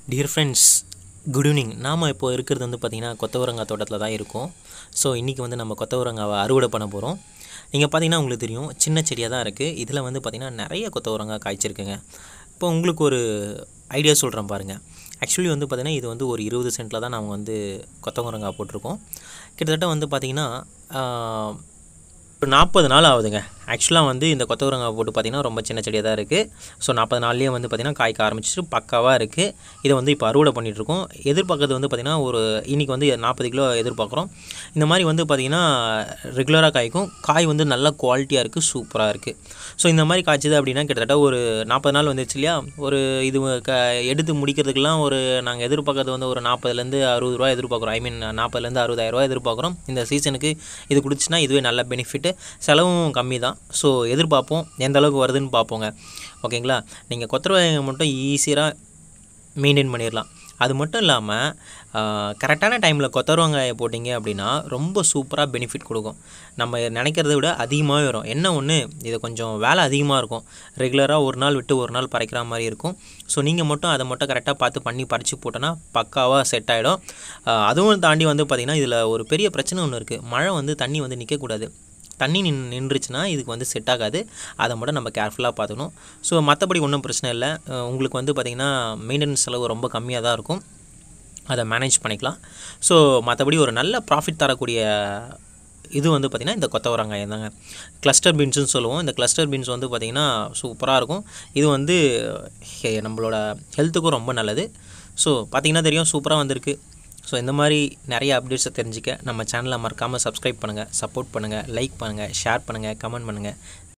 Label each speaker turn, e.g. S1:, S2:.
S1: dear friends good evening நாம் இப்போ இருக்கிறது வந்து பார்த்திங்கன்னா கொத்தவரங்காய் தோட்டத்தில் தான் இருக்கோம் ஸோ இன்றைக்கி வந்து நம்ம கொத்தவரங்காவை அறுவடை பண்ண போகிறோம் நீங்கள் பார்த்தீங்கன்னா உங்களுக்கு தெரியும் சின்ன செடியாக தான் இருக்குது இதில் வந்து பார்த்திங்கன்னா நிறைய கொத்தவரங்காய் காய்ச்சிருக்குங்க இப்போ உங்களுக்கு ஒரு ஐடியா சொல்கிறேன் பாருங்கள் ஆக்சுவலி வந்து பார்த்திங்கன்னா இது வந்து ஒரு இருபது சென்ட்டில் தான் நாங்கள் வந்து கொத்தவரங்காய் போட்டிருக்கோம் கிட்டத்தட்ட வந்து பார்த்திங்கன்னா ஆஹ், ஒரு நாற்பது நாள் ஆகுதுங்க ஆக்சுவலாக வந்து இந்த கொத்தவரங்காய் போட்டு பார்த்திங்கன்னா ரொம்ப சின்ன செடியாக தான் இருக்குது ஸோ நாற்பது நாள்லேயே வந்து பார்த்திங்கன்னா காய்க்க ஆரம்பிச்சிட்டு பக்காவாக இருக்குது இதை வந்து இப்போ அறுவடை பண்ணிகிட்ருக்கோம் எதிர்பார்க்கறது வந்து பார்த்திங்கன்னா ஒரு இன்றைக்கி வந்து நாற்பது கிலோ எதிர்பார்க்குறோம் இந்த மாதிரி வந்து பார்த்திங்கன்னா ரெகுலராக காய்க்கும் காய் வந்து நல்ல குவாலிட்டியாக இருக்குது சூப்பராக இருக்குது ஸோ இந்த மாதிரி காய்ச்சது அப்படின்னா கிட்டத்தட்ட ஒரு நாற்பது நாள் வந்துச்சு இல்லையா ஒரு இது க எடுத்து முடிக்கிறதுக்கெல்லாம் ஒரு நாங்கள் எதிர்பார்க்கறது வந்து ஒரு நாற்பதுலேருந்து அறுபது ரூபா எதிர்பார்க்குறோம் ஐ மீன் நாற்பதுலேருந்து அறுபதாயிரரூவா எதிர்பார்க்குறோம் இந்த சீசனுக்கு இது குடிச்சுன்னா இதுவே நல்ல பெனிஃபிட்டு செலவும் கம்மி தான் ஸோ எதிர்பார்ப்போம் எந்த அளவுக்கு வருதுன்னு பார்ப்போங்க ஓகேங்களா நீங்கள் கொத்தரவாயை மட்டும் ஈஸியாக மெயின்டைன் பண்ணிடலாம் அது மட்டும் இல்லாமல் கரெக்டான டைமில் கொத்தரவங்காயை போட்டிங்க அப்படின்னா ரொம்ப சூப்பராக பெனிஃபிட் கொடுக்கும் நம்ம நினைக்கிறத விட அதிகமாகவே வரும் என்ன ஒன்று இது கொஞ்சம் வேலை அதிகமாக இருக்கும் ரெகுலராக ஒரு நாள் விட்டு ஒரு நாள் பறிக்கிற மாதிரி இருக்கும் ஸோ நீங்கள் மட்டும் அதை மட்டும் கரெக்டாக பார்த்து பண்ணி பறித்து போட்டோன்னா பக்காவாக செட் ஆகிடும் அதுவும் தாண்டி வந்து பார்த்திங்கன்னா இதில் ஒரு பெரிய பிரச்சனை ஒன்று இருக்குது மழை வந்து தண்ணி வந்து நிற்கக்கூடாது தண்ணி நின் நின்றுச்சுன்னா இதுக்கு வந்து செட் ஆகாது அதை மட்டும் நம்ம கேர்ஃபுல்லாக பார்த்துக்கணும் ஸோ மற்றபடி ஒன்றும் பிரச்சனை இல்லை அஹ் உங்களுக்கு வந்து பார்த்திங்கன்னா மெயின்டெனன்ஸ் செலவு ரொம்ப கம்மியாக தான் இருக்கும் அதை மேனேஜ் பண்ணிக்கலாம் ஸோ மற்றபடி ஒரு நல்ல ப்ராஃபிட் தரக்கூடிய இது வந்து பார்த்திங்கன்னா இந்த கொத்தவரங்காயம் தாங்க கிளஸ்டர் பீன்ஸுன்னு சொல்லுவோம் இந்த கிளஸ்டர் பீன்ஸ் வந்து பார்த்திங்கன்னா சூப்பராக இருக்கும் இது வந்து ஹெ- நம்மளோட ஹெல்த்துக்கும் ரொம்ப நல்லது ஸோ பார்த்திங்கன்னா தெரியும் சூப்பராக வந்திருக்கு ஸோ இந்த மாதிரி நிறைய அப்டேட்ஸை தெரிஞ்சுக்க நம்ம சேனலை மறக்காமல் சப்ஸ்கிரைப் பண்ணுங்கள் சப்போர்ட் பண்ணுங்கள் லைக் பண்ணுங்கள் ஷேர் பண்ணுங்கள் கமெண்ட் பண்ணுங்கள்